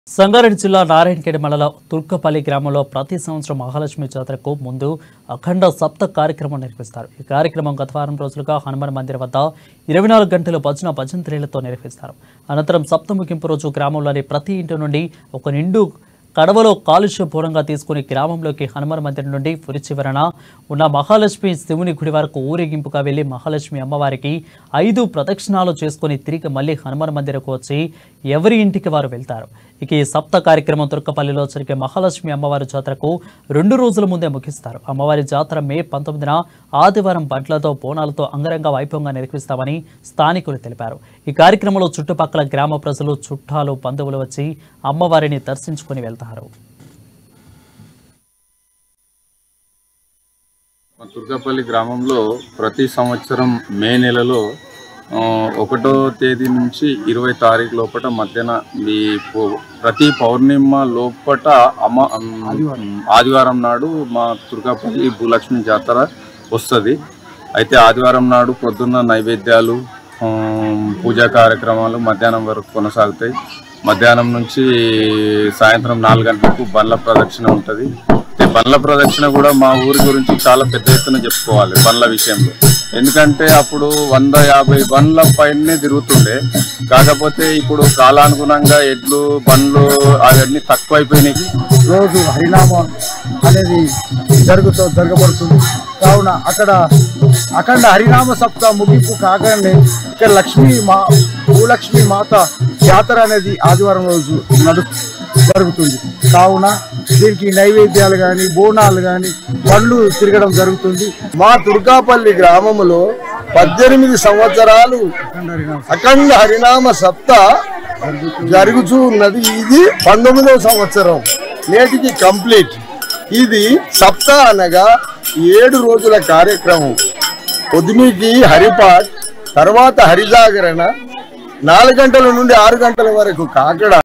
సంగారెడ్డి జిల్లా నారాయణఖేడ్ మండలం తుర్కపల్లి గ్రామంలో ప్రతి సంవత్సరం మహాలక్ష్మి జాతరకు ముందు అఖండ సప్త కార్యక్రమం నిర్వహిస్తారు ఈ కార్యక్రమం గత వారం రోజులుగా హనుమాన్ మందిర్ వద్ద ఇరవై నాలుగు గంటలు భజన భజంత్రీలతో నిర్వహిస్తారు అనంతరం సప్త ముగింపు రోజు గ్రామంలోని ప్రతి ఇంటి నుండి ఒక నిండు కడవలో కాలుష్య పూరంగా తీసుకుని గ్రామంలోకి హనుమాన్ మందిరం నుండి పురి చివరన ఉన్న మహాలక్ష్మి శివుని గుడి వరకు ఊరేగింపుగా వెళ్లి మహాలక్ష్మి అమ్మవారికి ఐదు ప్రదక్షిణాలు చేసుకుని తిరిగి మళ్ళీ హనుమాన్ మందిరకు వచ్చి ఎవరి ఇంటికి వారు వెళ్తారు ఇక ఈ సప్త కార్యక్రమం తుర్కపల్లిలో జరిగే మహాలక్ష్మి అమ్మవారి జాతరకు రెండు రోజుల ముందే ముగిస్తారు అమ్మవారి జాతర మే పంతొమ్మిదిన ఆదివారం బండ్లతో బోనాలతో అంగరంగ వైభవంగా నిర్వహిస్తామని స్థానికులు తెలిపారు ఈ కార్యక్రమంలో చుట్టుపక్కల గ్రామ ప్రజలు చుట్టాలు బంధువులు వచ్చి అమ్మవారిని దర్శించుకుని వెళ్తారు మా తుర్కపల్లి గ్రామంలో ప్రతి సంవత్సరం మే నెలలో ఆ, ఒకటో తేదీ నుంచి ఇరవై తారీఖు లోపల మధ్యాహ్న ఈ పౌ- ప్రతి పౌర్ణిమ లోపట అమ్మ ఉమ్, ఆదివారం నాడు మా తుర్కపల్లి భూలక్ష్మి జాతర వస్తుంది అయితే ఆదివారం నాడు పొద్దున్న నైవేద్యాలు ఆ, పూజా కార్యక్రమాలు మధ్యాహ్నం వరకు కొనసాగుతాయి మధ్యాహ్నం నుంచి సాయంత్రం నాలుగు గంటలకు బండ్ల ప్రదక్షిణ ఉంటుంది అయితే బండ్ల ప్రదక్షిణ కూడా మా ఊరి గురించి చాలా పెద్ద ఎత్తున చెప్పుకోవాలి బండ్ల విషయంలో ఎందుకంటే అప్పుడు వంద యాభై బండ్ల పైనే తిరుగుతుండే కాకపోతే ఇప్పుడు కాలానుగుణంగా ఎడ్లు బండ్లు అవన్నీ తక్కువైపోయినాయి రోజు హరినామం అనేది జరుగుతూ జరగబడుతుంది కావున అక్కడ అఖండ హరినామ సప్త ముగింపు కాగానే ఇక్కడ లక్ష్మీ మా భూలక్ష్మి మాత జాతర అనేది ఆదివారం రోజు నడు జరుగుతుంది కావున దీనికి నైవేద్యాలు కానీ బోనాలు కానీ పండ్లు తిరగడం జరుగుతుంది మా తుర్కాపల్లి గ్రామములో పద్దెనిమిది సంవత్సరాలు అఖండ హరినామ సప్త జరుగుతూ ఉన్నది ఇది పంతొమ్మిదవ సంవత్సరం నేటికి కంప్లీట్ ఇది సప్త అనగా ఏడు రోజుల కార్యక్రమం పొద్దుమికి హరిపాట్ తర్వాత హరిజాగరణ నాలుగు గంటల నుండి ఆరు గంటల వరకు కాకడ